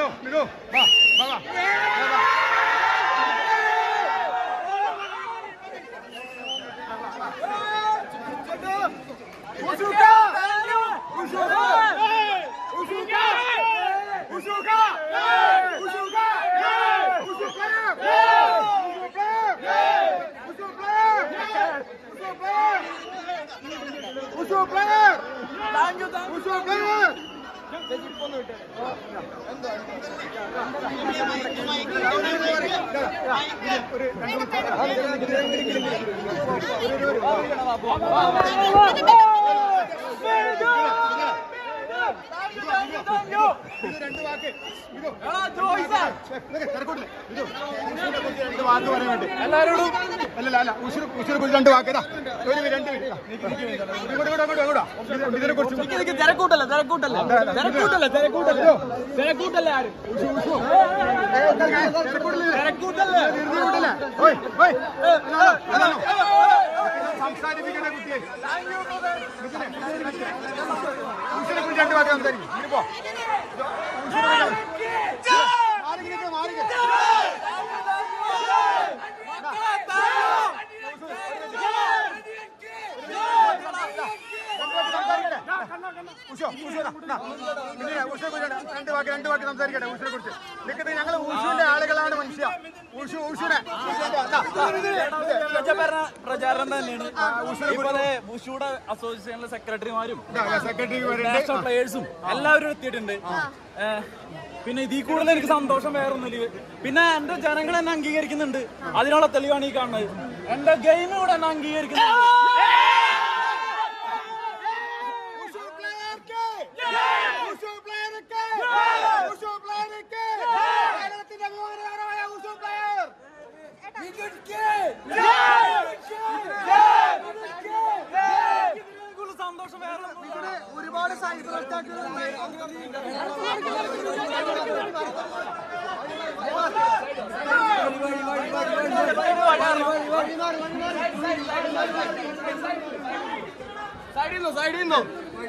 മിനു മിനു വാ വാ വാ വാ, വാ ഇത് രണ്ട് വാക്ക് ഇത് ഇതൊക്കെ തിരക്കൂട്ടില്ലേ? ഇത് ഉഷുവിനെ കുറിച്ച് രണ്ട് വാക്ക് പറയാൻ വേണ്ടി എല്ലാരോടും അല്ലല്ല അല്ല ഉഷുനെ ഉഷുനെ കുറിച്ച് രണ്ട് വാക്ക് ഇതാ ഒരു മിനിറ്റ്, രണ്ട് മിനിറ്റ് ഇതാ. ഇങ്ങോട്ട് ഇങ്ങോട്ട് അങ്ങോട്ട് അങ്ങോട്ടാ ഇതിനെ കുറിച്ച് തിരക്കൂട്ടല്ല തിരക്കൂട്ടല്ല തിരക്കൂട്ടല്ല തിരക്കൂട്ടല്ല തിരക്കൂട്ടല്ല ആരും തിരക്കൂട്ടല്ലേ തിരക്കൂട്ടില്ല ഓയ് ഓയ് അതാണോ അതാണോ സംസാരിപ്പിക്കണ കുട്ടിയെ ഉഷുനെ കുറിച്ച് രണ്ട് വാക്ക് സംസാരിക്കും ഇങ്ങനെ പോ മാറിക്ക് മാറിക്ക് ഉഷോ ഉഷോ ഉഷയെ കുറിച്ച് രണ്ട് വാക്ക് രണ്ട് വാക്ക് സംസാരിക്കട്ടെ ഉഷയെ കുറിച്ച് നിൽക്കുന്നത് ഞങ്ങൾ ഉഷുവിന്റെ ആളുകളാണ് മനുഷ്യ ഉഷു ഉഷുനെ പ്രചാരണം തന്നെയാണ് ഇതുപോലെ ബുഷൂടെ അസോസിയേഷനിലെ സെക്രട്ടറിമാരും സെക്രട്ടറി നാഷണൽ പ്ലേയേഴ്സും എല്ലാവരും എത്തിയിട്ടുണ്ട് ഏഹ്, പിന്നെ ഇതിൽ കൂടുതൽ എനിക്ക് സന്തോഷം വേറൊന്നുമില്ല പിന്നെ എന്റെ ജനങ്ങൾ എന്നെ അംഗീകരിക്കുന്നുണ്ട് അതിനുള്ള തെളിവാണ് ഈ കാണുന്നത് എന്റെ ഗെയിം കൂടെ എന്നെ അംഗീകരിക്കുന്നുണ്ട് ഇതിൽ കൂടുതൽ സന്തോഷം വേറെ ഒരുപാട് സൈബർ സൈഡിൽ നിന്നോ സൈഡിൽ നിന്നോ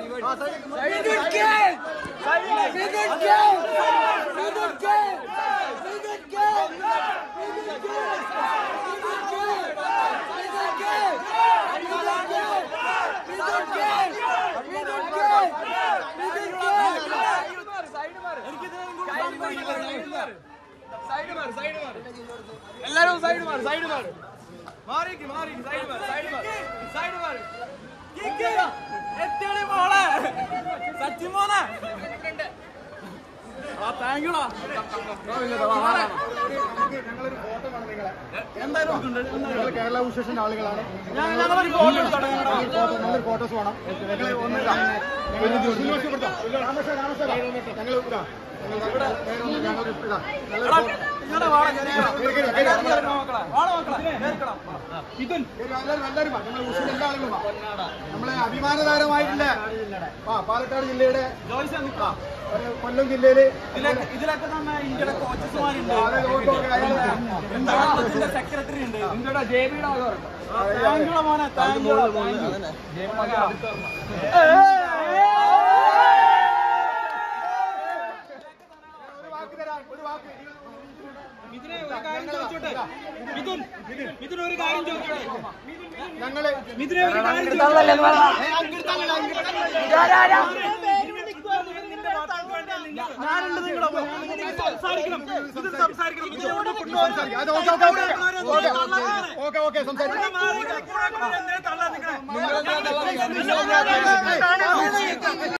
എല്ലാരും സൈഡ് മാറി സൈഡ് മാറി മാറിക്ക് മാറി സൈഡ് മാറി സൈഡ് മാറി സൈഡ് മാറി എത്തിയാണ് മോളെ സച്ചിൻ മോനെ ആ താങ്ക് യൂടാ ഞങ്ങളൊരു ഫോട്ടോ കാണാം നിങ്ങളെ എന്തായാലും ഉണ്ട്, എന്തായാലും ഞങ്ങൾ കേരള ഭൂഷേഷന്റെ ആളുകളാണ് ഞാൻ ഞങ്ങളൊരു ഫോട്ടോ എടുത്തോട്ടെ ഞങ്ങളുടെ ഈ ഫോട്ടോ നല്ലൊരു ഫോട്ടോസ് വേണം ഞങ്ങൾ ഒന്ന് ഇതാ. ഞങ്ങൾ ഇത് ഉന്മേഷപ്പെടുത്താം. രാമേശ്വര, രാമേശ്വര. ഞങ്ങൾ ഇതാ. ഞങ്ങൾ ഇവിടെ വേറെ ഒന്ന് ഞങ്ങൾ ഇതാ. നല്ലൊരു എടാ, ഫോട്ടോ. ഇങ്ങോട്ട് വാടാ, കേറി വാ. കേറി, കേറി, കേറി. കേറി വാ മക്കളെ. വാടാ മക്കളെ, കേറിക്കടാ. ഇതും എല്ലാവരും എല്ലാവരും വാ. ഞങ്ങൾ ഉഷുവിന്റെ എല്ലാ ആളുകളും വാ. നമ്മളെ അഭിമാനതാരമായിട്ടില്ല ആ പാലക്കാട് ജില്ലയുടെ ജോയ്സ് നിൽക്കാം ഒരു കൊല്ലം ജില്ലയില് ഇതിലൊക്കെ ഇതിലൊക്കെ തന്നെ ഇന്ത്യയുടെ കോച്ചസ്മാരുണ്ട് അതായത് ഓക്കെ, ഓക്കെ, അയാള് ഭാരതത്തിന്റെ സെക്രട്ടറി ഉണ്ട് ഇന്ത്യയുടെ ജെ ബിയുടെ താങ്കളെ മോനെ താങ്കളെ ഒരു വാക്ക് തരാം ഒരു വാക്ക് ഇതിനെ ഒരു കാര്യം ചോദിച്ചോട്ടെ മിഥുൻ മിഥുൻ ഒരു കാര്യം ചോദിച്ചോട്ടെ ഞങ്ങള് മിഥുനെ ഒരു കാര്യം ചോദിച്ചോട്ടെ ഞാനുണ്ട് നിങ്ങളുടെ ഒപ്പം. ഞാൻ സംസാരിക്കണം ഇതിൽ സംസാരിക്കണം ഇതിനോട് സംസാരിക്കാം. അത് okay, okay, okay. Okay, okay, okay, സംസാരിക്കാം. മാറി കൂടെ കൂടെ എന്നെ തള്ളാൻ നിൽക്കണേ നിങ്ങൾ